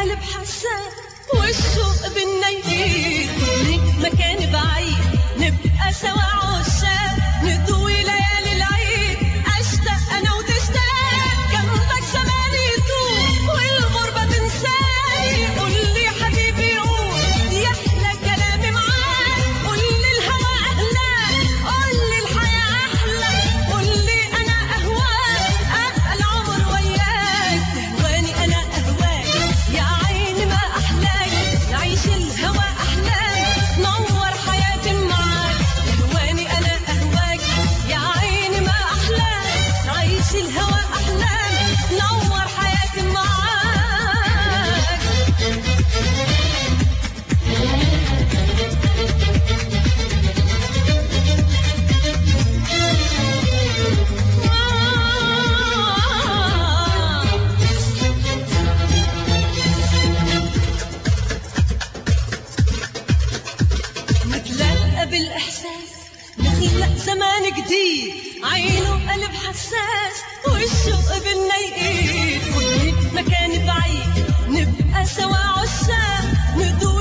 قلب حساس والشوق بينا يزيد مكان بعيد نبقى سوا عشاق نضوي ليالي العيد اشتاق انا وتشتاق جنبك زماني يطول والغربة تنساني قول لي حبيبي قول يحلى كلامي معاك قول لي الهوى اهلاك قول لي الحياة احلى قول لي انا اهواك احلى العمر وياك تهواني انا اهواك يا عيني ما احلاك نعيش الهوى احلاك نور حياتي معاك تهواني انا اهواك يا عيني ما احلاك نعيش الهوى احلاك نور حياتي معاك نتلاقى بالإحساس نخلق زمان جديد عينه قلب حساس والشوق بينا يقيد كل مكان بعيد نبقى سوا عشاق ندور